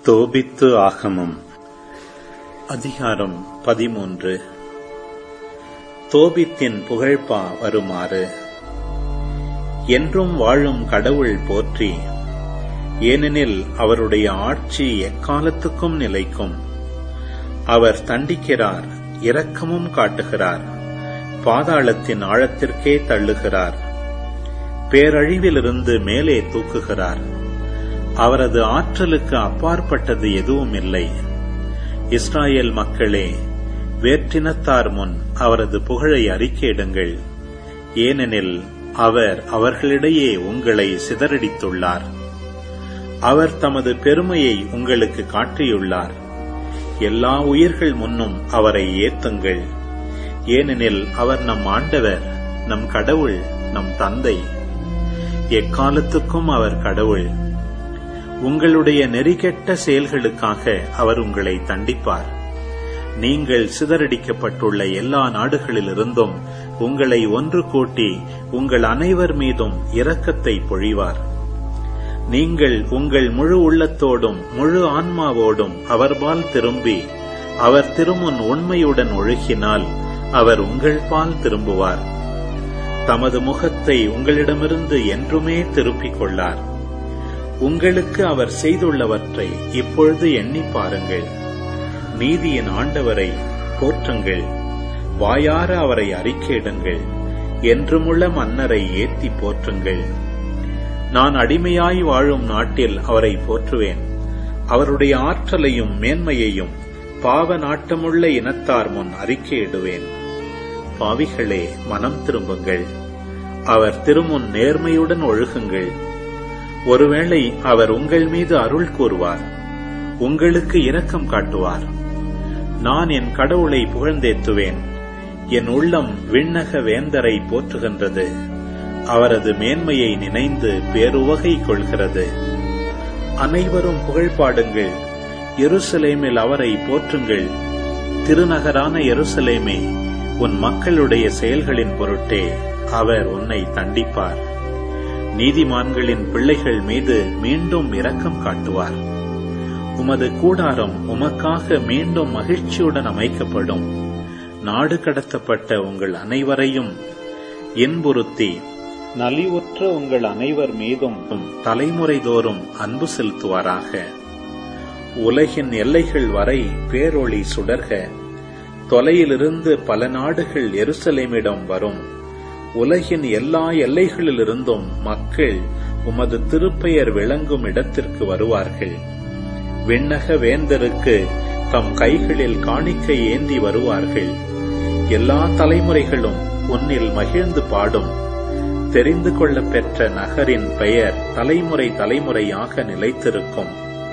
தோபித்து ஆகமம் அதிகாரம் பதிமூன்று தோபித்தின் புகழ்பா வருமாறு என்றும் வாழும் கடவுள் போற்றி ஏனெனில் அவருடைய ஆட்சி எக்காலத்துக்கும் நிலைக்கும் அவர் தண்டிக்கிறார் இரக்கமும் காட்டுகிறார் பாதாளத்தின் ஆழத்திற்கே தள்ளுகிறார் பேரழிவிலிருந்து மேலே தூக்குகிறார் அவரது ஆற்றலுக்கு அப்பாற்பட்டது எதுவும் இல்லை இஸ்ராயேல் மக்களே வேற்றினத்தார் முன் அவரது புகழை அறிக்கையிடுங்கள் ஏனெனில் அவர் அவர்களிடையே உங்களை சிதறடித்துள்ளார் அவர் தமது பெருமையை உங்களுக்கு காட்டியுள்ளார் எல்லா உயிர்கள் முன்னும் அவரை ஏத்துங்கள் ஏனெனில் அவர் நம் ஆண்டவர் நம் கடவுள் நம் தந்தை எக்காலத்துக்கும் அவர் கடவுள் உங்களுடைய நெறிகெட்ட செயல்களுக்காக அவர் உங்களை தண்டிப்பார் நீங்கள் சிதறடிக்கப்பட்டுள்ள எல்லா நாடுகளிலிருந்தும் உங்களை ஒன்று கூட்டி உங்கள் அனைவர் மீதும் இரக்கத்தை பொழிவார் நீங்கள் உங்கள் முழு உள்ளத்தோடும் முழு ஆன்மாவோடும் அவர்பால் திரும்பி அவர் திருமுன் உண்மையுடன் ஒழுகினால் அவர் உங்கள் பால் திரும்புவார் தமது முகத்தை உங்களிடமிருந்து என்றுமே திருப்பிக் கொள்ளார் உங்களுக்கு அவர் செய்துள்ளவற்றை இப்பொழுது எண்ணி பாருங்கள் நீதியின் ஆண்டவரை போற்றுங்கள் வாயார அவரை அறிக்கையிடுங்கள் என்றுமுள்ள மன்னரை ஏத்தி போற்றுங்கள் நான் அடிமையாய் வாழும் நாட்டில் அவரை போற்றுவேன் அவருடைய ஆற்றலையும் மேன்மையையும் பாவ நாட்டமுள்ள இனத்தார் முன் அறிக்கையிடுவேன் பாவிகளே மனம் திரும்புங்கள் அவர் திருமுன் நேர்மையுடன் ஒழுகுங்கள் ஒருவேளை அவர் உங்கள் மீது அருள் கூறுவார் உங்களுக்கு இரக்கம் காட்டுவார் நான் என் கடவுளை புகழ்ந்தேத்துவேன் என் உள்ளம் விண்ணக வேந்தரை போற்றுகின்றது அவரது மேன்மையை நினைந்து பேருவகை கொள்கிறது அனைவரும் புகழ்பாடுங்கள் எருசலேமில் அவரை போற்றுங்கள் திருநகரான எருசலேமே உன் மக்களுடைய செயல்களின் பொருட்டே அவர் உன்னை தண்டிப்பார் நீதிமான்களின் பிள்ளைகள் மீது மீண்டும் இரக்கம் காட்டுவார் உமது கூடாரம் உமக்காக மீண்டும் மகிழ்ச்சியுடன் அமைக்கப்படும் நாடு கடத்தப்பட்ட உங்கள் அனைவரையும் இன்புறுத்தி நலிவுற்ற உங்கள் அனைவர் மீதும் தலைமுறை தோறும் அன்பு செலுத்துவாராக உலகின் எல்லைகள் வரை பேரொளி சுடர்க தொலையிலிருந்து பல நாடுகள் எருசலேமிடம் வரும் உலகின் எல்லா எல்லைகளிலிருந்தும் மக்கள் உமது திருப்பெயர் விளங்கும் இடத்திற்கு வருவார்கள் விண்ணக வேந்தருக்கு தம் கைகளில் காணிக்கை ஏந்தி வருவார்கள் எல்லா தலைமுறைகளும் உன்னில் மகிழ்ந்து பாடும் தெரிந்து கொள்ள பெற்ற நகரின் பெயர் தலைமுறை தலைமுறையாக நிலைத்திருக்கும்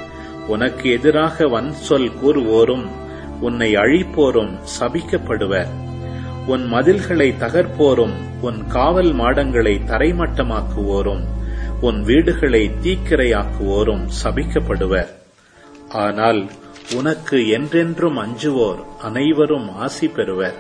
உனக்கு எதிராக வன் சொல் கூறுவோரும் உன்னை அழிப்போரும் சபிக்கப்படுவர் உன் மதில்களை தகர்ப்போரும் உன் காவல் மாடங்களை தரைமட்டமாக்குவோரும் உன் வீடுகளை தீக்கிரையாக்குவோரும் சபிக்கப்படுவர் ஆனால் உனக்கு என்றென்றும் அஞ்சுவோர் அனைவரும் ஆசி பெறுவர்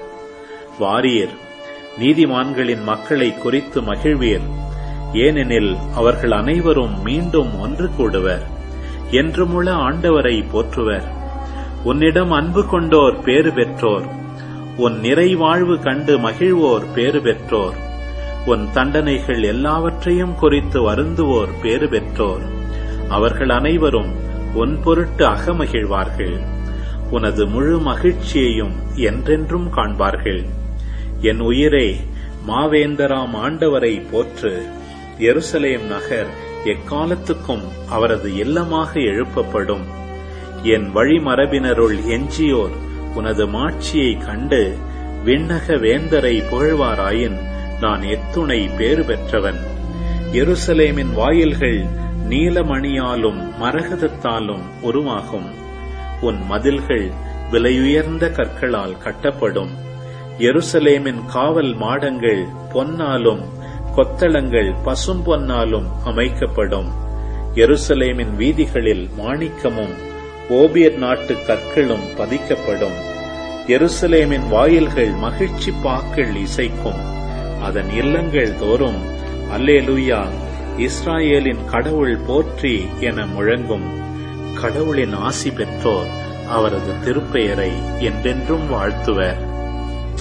வாரியர் நீதிமான்களின் மக்களை குறித்து மகிழ்வீர் ஏனெனில் அவர்கள் அனைவரும் மீண்டும் ஒன்று கூடுவர் என்றுமுள்ள ஆண்டவரை போற்றுவர் உன்னிடம் அன்பு கொண்டோர் பேறு பெற்றோர் உன் நிறைவாழ்வு கண்டு மகிழ்வோர் பேறு பெற்றோர் உன் தண்டனைகள் எல்லாவற்றையும் குறித்து வருந்துவோர் பேறு பெற்றோர் அவர்கள் அனைவரும் உன் பொருட்டு அகமகிழ்வார்கள் உனது முழு மகிழ்ச்சியையும் என்றென்றும் காண்பார்கள் என் உயிரே மாவேந்தராம் ஆண்டவரை போற்று எருசலேம் நகர் எக்காலத்துக்கும் அவரது இல்லமாக எழுப்பப்படும் என் வழிமரபினருள் எஞ்சியோர் உனது மாட்சியை கண்டு விண்ணக வேந்தரை புகழ்வாராயின் நான் எத்துணை பேறு பெற்றவன் எருசலேமின் வாயில்கள் நீலமணியாலும் மரகதத்தாலும் உருவாகும் உன் மதில்கள் விலையுயர்ந்த கற்களால் கட்டப்படும் எருசலேமின் காவல் மாடங்கள் பொன்னாலும் கொத்தளங்கள் பசும் பொன்னாலும் அமைக்கப்படும் எருசலேமின் வீதிகளில் மாணிக்கமும் ஓபியர் நாட்டு கற்களும் பதிக்கப்படும் எருசலேமின் வாயில்கள் மகிழ்ச்சி பாக்கள் இசைக்கும் அதன் இல்லங்கள் தோறும் அல்லேலுயா இஸ்ராயேலின் கடவுள் போற்றி என முழங்கும் கடவுளின் ஆசி பெற்றோர் அவரது திருப்பெயரை என்றென்றும் வாழ்த்துவர்